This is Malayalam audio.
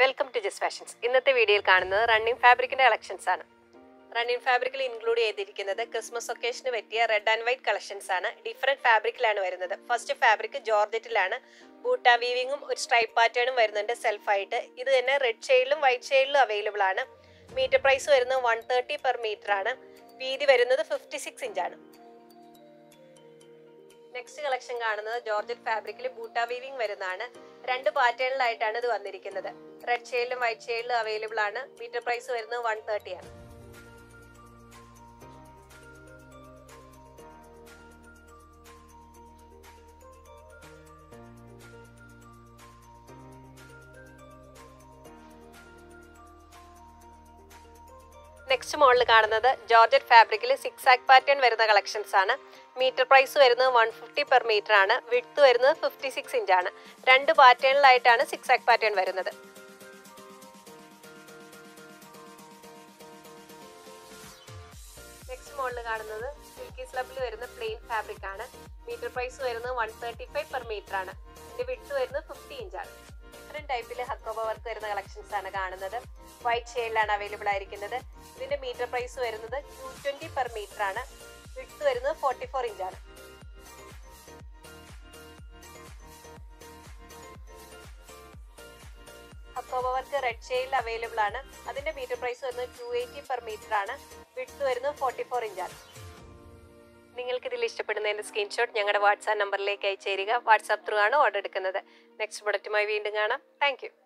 വെൽക്കം ടു ജസ് ഫാഷൻസ് ഇന്നത്തെ വീഡിയോയിൽ കാണുന്നത് റണ്ണിങ് ഫാബ്രിക്കിന്റെ കളക്ഷൻസ് ആണ് റണ്ണിങ് ഫാബ്രിക്കിൽ ഇൻക്ലൂഡ് ചെയ്തിരിക്കുന്നത് ക്രിസ്മസ് ഒക്കേഷന് പറ്റിയ റെഡ് ആൻഡ് വൈറ്റ് കളക്ഷൻസ് ആണ് ഡിഫറെന്റ് ഫാബ്രിക്കിലാണ് വരുന്നത് ഫസ്റ്റ് ഫാബ്രിക് ജോർജറ്റിലാണ് ബൂട്ട വീവിങ്ങും ഒരു സ്ട്രൈപ്പ് പാറ്റേണും വരുന്നുണ്ട് സെൽഫായിട്ട് ഇത് തന്നെ റെഡ് ഷെയ്ഡിലും വൈറ്റ് ഷെയ്ഡിലും അവൈലബിൾ ആണ് മീറ്റർ പ്രൈസ് വരുന്നത് വൺ തേർട്ടി പെർ മീറ്റർ ആണ് വീതി വരുന്നത് ഫിഫ്റ്റി സിക്സ് ഇഞ്ചാണ് നെക്സ്റ്റ് കളക്ഷൻ കാണുന്നത് ജോർജറ്റ് ഫാബ്രിക്കിൽ ബൂട്ട വീവിംഗ് വരുന്നതാണ് രണ്ട് പാറ്റേണിലായിട്ടാണ് ഇത് വന്നിരിക്കുന്നത് റെഡ് ഷെയ്ഡിലും വൈറ്റ് ഷെയ്ഡിലും അവൈലബിൾ ആണ് മീറ്റർ പ്രൈസ് വരുന്നത് വൺ തേർട്ടി ആണ് നെക്സ്റ്റ് മോഡൽ കാണുന്നത് ജോർജറ്റ് ഫാബ്രിക്കിൽ സിക്സ് ആക്ക് പാറ്റേൺ വരുന്ന കളക്ഷൻസ് ആണ് മീറ്റർ പ്രൈസ് വരുന്നത് വൺ ഫിഫ്റ്റി പെർ മീറ്റർ ആണ് വിഡ്ത്ത് വരുന്നത് ഫിഫ്റ്റി സിക്സ് ഇഞ്ച് ആണ് രണ്ട് പാറ്റേണിലായിട്ടാണ് സിക്സ് ആക്ക് പാറ്റേൺ വരുന്നത് നെക്സ്റ്റ് മോഡൽ കാണുന്നത് സിൽക്കി സ്ലബിൽ വരുന്ന പ്ലെയിൻ ഫാബ്രിക് ആണ് മീറ്റർ പ്രൈസ് വരുന്നത് one thirty five per metre ആണ് ഇതിന്റെ വിഡ്ത്ത് വരുന്നത് ഫിഫ്റ്റി ഇഞ്ച് ആണ് ഡിഫറെന്റ് ടൈപ്പിൽ ഹക്കോബ വർക്ക് വരുന്ന കളക്ഷൻസ് ആണ് കാണുന്നത് വൈറ്റ് ഷെയ്ഡിലാണ് അവൈലബിൾ ആയിരിക്കുന്നത് ഇതിന്റെ മീറ്റർ പ്രൈസ് വരുന്നത് ടു ട്വന്റി പെർ മീറ്റർ ആണ് വിഡ്ത്ത് വരുന്നത് ഫോർട്ടി ഫോർ ഇഞ്ച് ആണ് ഹക്കോബ വർക്ക് റെഡ് ഷെയ്ഡിൽ അവൈലബിൾ ആണ് അതിന്റെ മീറ്റർ പ്രൈസ് വരുന്നത് ടു എയ്റ്റി പെർ മീറ്റർ ആണ് വിഡ്ത്ത് വരുന്നത് ഫോർട്ടി ഫോർ ഇഞ്ച് ആണ് നിങ്ങൾക്ക് ഇതിൽ ഇഷ്ടപ്പെടുന്നതിന്റെ സ്ക്രീൻഷോട്ട് ഞങ്ങളുടെ വാട്സാപ്പ് നമ്പറിലേക്ക് അയച്ചു തരിക വാട്സാപ്പ് ത്രൂ ആണ് ഓർഡർ എടുക്കുന്നത് നെക്സ്റ്റ് പ്രൊഡക്റ്റുമായി വീണ്ടും കാണാം താങ്ക്